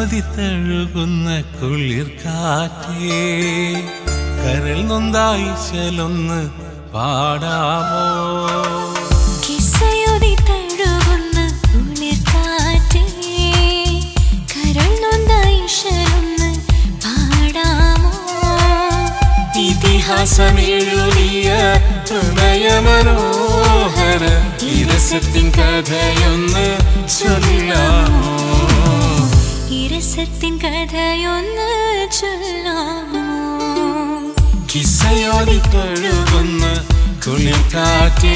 കിസയോതി തഴുകുന്ന കുളിർ കാറ്റേ കരൾ നൊന്തായി ചെലൊന്ന് പാടാമോ കിസ്സയൊതി തഴുകുന്ന കുളിർക്കാറ്റേ, കരൾ നൊന്ത ഈശ്വരൊന്ന് പാടാമോ? ഇതിഹാസമെഴുതിയ പ്രണയമനോഹര ഇരസത്തിൻ കഥയൊന്ന് ചൊല്ലാമോ ഇരസത്തിൻ കഥയൊന്ന് ചൊല്ലാമോ കിസയോതി തഴുകുന്ന കുളിർ കാറ്റേ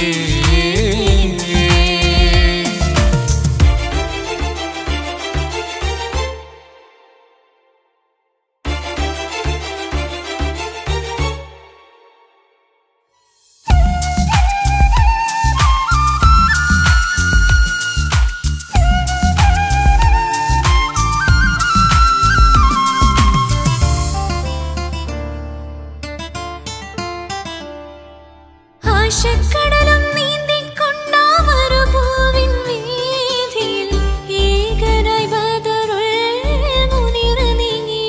ആശക്കടലും നീന്തിക്കൊണ്ടാവൊരു പൂവിൻ വീഥിയിൽ ഏകനായി ബദറുൽ മുനിർ നീങ്ങി.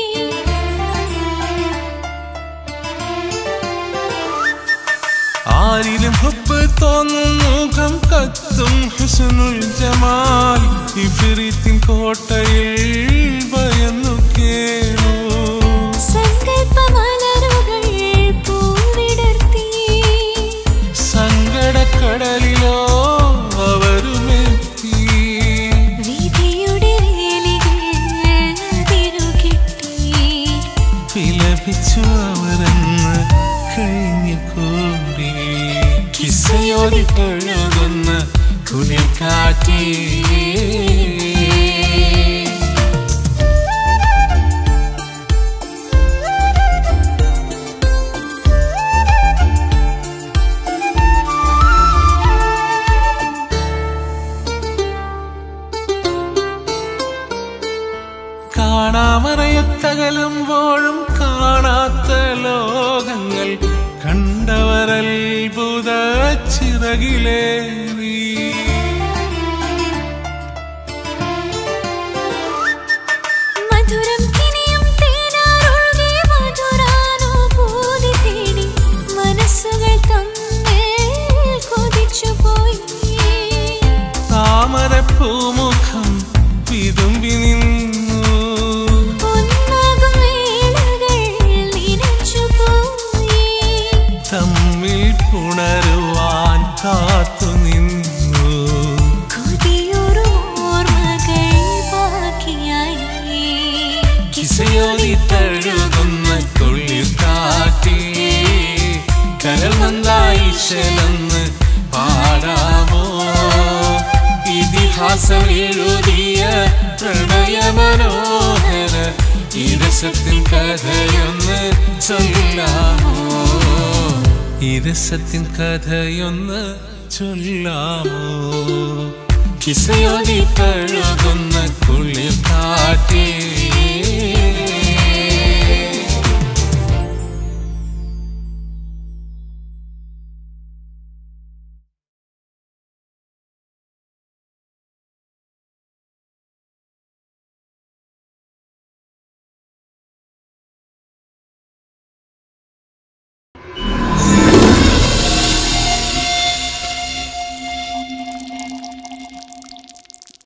ആരിലും ഹുബ് തോന്നും മുഖം കത്തും ഹുസ്നുൽ ജമാൽ ഇഫിറിത്തിൻ കോട്ടയിൽ ഭയന്നു കേണു സങ്കൽപ്പമലരുകൾ പൂവിടർത്തി. സങ്കടക്കടലിലോ അവരുമെത്തി വിധിയുടെ വേലികൾ അതിരുകെട്ടി. വിലപിച്ചു അവരെന്ന് കഴിഞ്ഞു കൂടി കിസയോടി പഴകുന്ന കുളിർ കാറ്റേ കാണാമറയത്തകലുമ്പോഴും കാണാത്ത ലോകങ്ങൾ കണ്ടവരത്ഭുത ചിറകിലേറി മധുരം കിനിയും തേനാറൊഴുകി മധുരാനുഭൂതി തേടി മനസ്സുകൾ തമ്മിൽ കൊതിച്ചുപോയി താമരപ്പൂമുഖം വിതുമ്പി നിന്നു ഒന്നാകും വേളകൾ നിനച്ചുപോയി തമ്മിൽ പുണരുവാൻ കാത്തു നിന്നു കൊതിയൊരു ഓർമ്മകൾ ബാക്കിയായി കിസയോതി തഴുകുന്ന കുളിർ കാറ്റേ കരൾ നന്നായി ചെലന്ന് പാടാമോ ഇതിഹാസം എഴുതിയ പ്രണയമനോഹര ഇരസത്തിൻ കഥയൊന്ന് ചൊല്ലാമോ ഇരസത്തിൻ കഥയൊന്ന് ചൊല്ലാമോ കിസയോതി തഴുകുന്ന കുളിർ കാറ്റേ